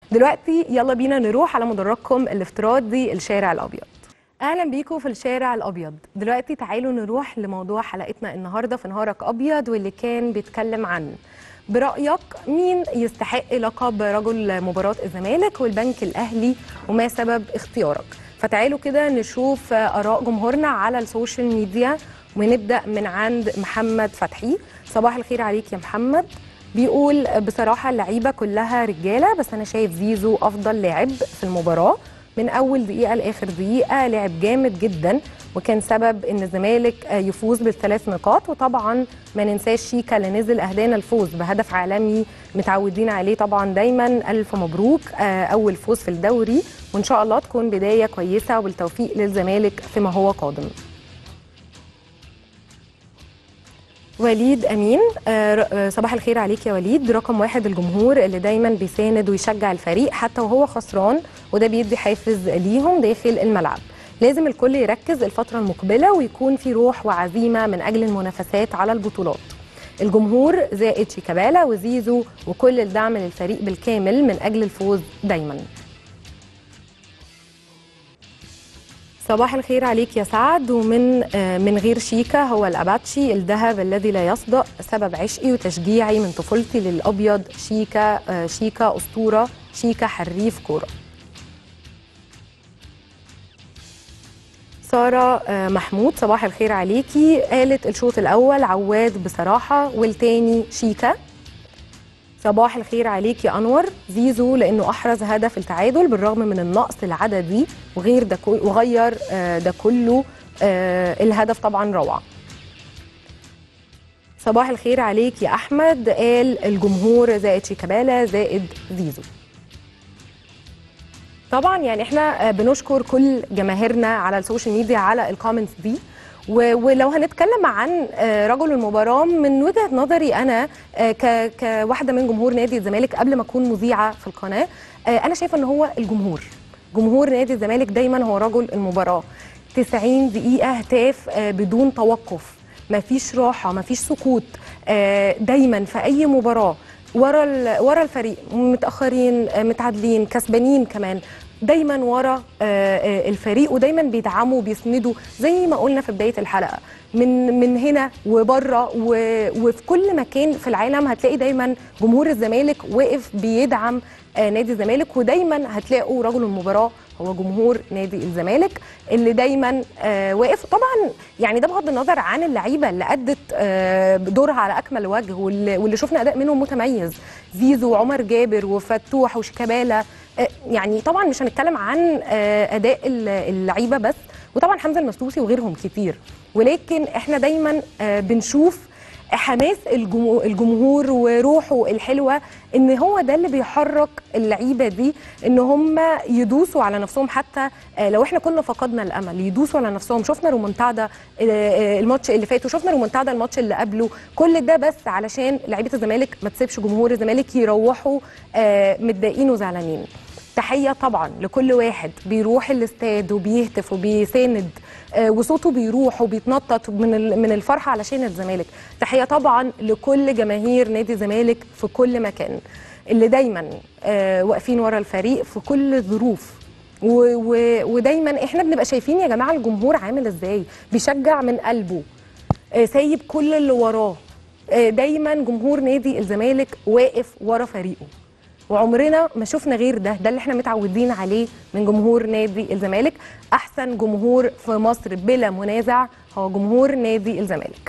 دلوقتي يلا بينا نروح على مدرجكم الافتراضي الشارع الابيض اهلا بيكم في الشارع الابيض دلوقتي تعالوا نروح لموضوع حلقتنا النهارده في نهارك ابيض واللي كان بيتكلم عن برايك مين يستحق لقب رجل مباراه الزمالك والبنك الاهلي وما سبب اختيارك فتعالوا كده نشوف اراء جمهورنا على السوشيال ميديا ونبدا من عند محمد فتحي صباح الخير عليك يا محمد بيقول بصراحة اللعيبة كلها رجالة بس أنا شايف زيزو أفضل لاعب في المباراة من أول دقيقة لآخر دقيقة لعب جامد جدا وكان سبب إن الزمالك يفوز بالثلاث نقاط وطبعا ما ننساش شيكا اللي نزل أهدانا الفوز بهدف عالمي متعودين عليه طبعا دايما ألف مبروك أول فوز في الدوري وإن شاء الله تكون بداية كويسة وبالتوفيق للزمالك فيما هو قادم وليد امين صباح الخير عليك يا وليد رقم واحد الجمهور اللي دايما بيساند ويشجع الفريق حتى وهو خسران وده بيدي حافز ليهم داخل الملعب لازم الكل يركز الفترة المقبلة ويكون في روح وعزيمة من أجل المنافسات على البطولات الجمهور زائد شيكابالا وزيزو وكل الدعم للفريق بالكامل من أجل الفوز دايماً صباح الخير عليك يا سعد ومن من غير شيكا هو الاباتشي الذهب الذي لا يصدأ سبب عشقي وتشجيعي من طفولتي للابيض شيكا شيكا اسطوره شيكا حريف كوره سارة محمود صباح الخير عليكي قالت الشوط الأول عواد بصراحة والتاني شيكا صباح الخير عليك يا انور زيزو لانه احرز هدف التعادل بالرغم من النقص العددي وغير ده كل وغير ده كله الهدف طبعا روعه صباح الخير عليك يا احمد قال الجمهور زائد شيكابالا زائد زيزو طبعا يعني احنا بنشكر كل جماهيرنا على السوشيال ميديا على الكومنتس دي ولو هنتكلم عن رجل المباراه من وجهه نظري انا كواحده من جمهور نادي الزمالك قبل ما اكون مذيعه في القناه انا شايفه ان هو الجمهور جمهور نادي الزمالك دايما هو رجل المباراه 90 دقيقه هتاف بدون توقف مفيش راحه مفيش سكوت دايما في اي مباراه ورا ورا الفريق متاخرين متعادلين كسبانين كمان دايما ورا الفريق ودايما بيدعموا وبيسندوا زي ما قلنا في بدايه الحلقه من من هنا وبره وفي كل مكان في العالم هتلاقي دايما جمهور الزمالك واقف بيدعم نادي الزمالك ودايما هتلاقوا رجل المباراه هو جمهور نادي الزمالك اللي دايما واقف طبعا يعني ده بغض النظر عن اللعيبه اللي ادت دورها على اكمل وجه واللي شفنا اداء منهم متميز زيزو وعمر جابر وفتوح وشيكابالا يعني طبعا مش هنتكلم عن اداء اللعيبه بس وطبعا حمزه المسلوسي وغيرهم كتير ولكن احنا دايما بنشوف حماس الجمهور وروحه الحلوه ان هو ده اللي بيحرك اللعيبه دي ان هم يدوسوا على نفسهم حتى لو احنا كنا فقدنا الامل يدوسوا على نفسهم شفنا رومنتادا الماتش اللي فات وشفنا رومنتادا الماتش اللي قبله كل ده بس علشان لعيبه الزمالك ما تسيبش جمهور الزمالك يروحوا متضايقين وزعلانين تحيه طبعا لكل واحد بيروح الاستاد وبيهتف وبيساند وصوته بيروح وبيتنطط من من الفرحه علشان الزمالك تحيه طبعا لكل جماهير نادي الزمالك في كل مكان اللي دايما واقفين ورا الفريق في كل الظروف ودايما احنا بنبقى شايفين يا جماعه الجمهور عامل ازاي بيشجع من قلبه سايب كل اللي وراه دايما جمهور نادي الزمالك واقف ورا فريقه وعمرنا ما شفنا غير ده ده اللي احنا متعودين عليه من جمهور نادي الزمالك احسن جمهور في مصر بلا منازع هو جمهور نادي الزمالك